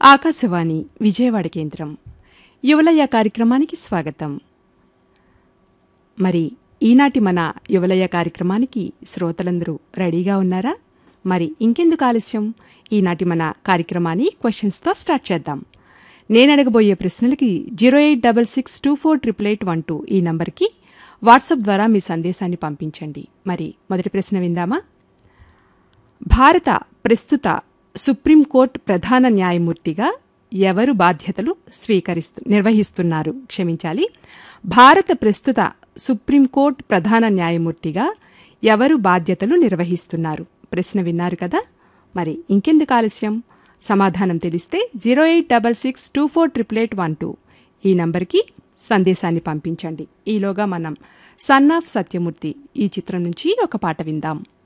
ఆకాశవాణి విజయవాడ కేంద్రం యువలయ కార్యక్రమానికి స్వాగతం మరి ఈనాటి మన యువలయ కార్యక్రమానికి శ్రోతలందరూ రెడీగా ఉన్నారా మరి ఇంకెందుకు ఆలస్యం ఈనాటి మన కార్యక్రమాన్ని క్వశ్చన్స్తో స్టార్ట్ చేద్దాం నేను అడగబోయే ప్రశ్నలకి zero eight double six two four triple eight one two ఈ నంబర్కి వాట్సాప్ ద్వారా మీ సందేశాన్ని పంపించండి మరి మొదటి ప్రశ్న విందామా భారత ప్రస్తుత సుప్రీంకోర్టు ప్రధాన న్యాయమూర్తిగా ఎవరు బాధ్యతలు స్వీకరిస్తు నిర్వహిస్తున్నారు క్షమించాలి భారత ప్రస్తుత సుప్రీంకోర్టు ప్రధాన న్యాయమూర్తిగా ఎవరు బాధ్యతలు నిర్వహిస్తున్నారు ప్రశ్న విన్నారు కదా మరి ఇంకెందుకు ఆలస్యం సమాధానం తెలిస్తే zero eight double six two four triple eight one two ఈ నంబర్కి సందేశాన్ని పంపించండి ఈలోగా మనం సన్ ఆఫ్ సత్యమూర్తి ఈ చిత్రం నుంచి ఒక పాట విందాం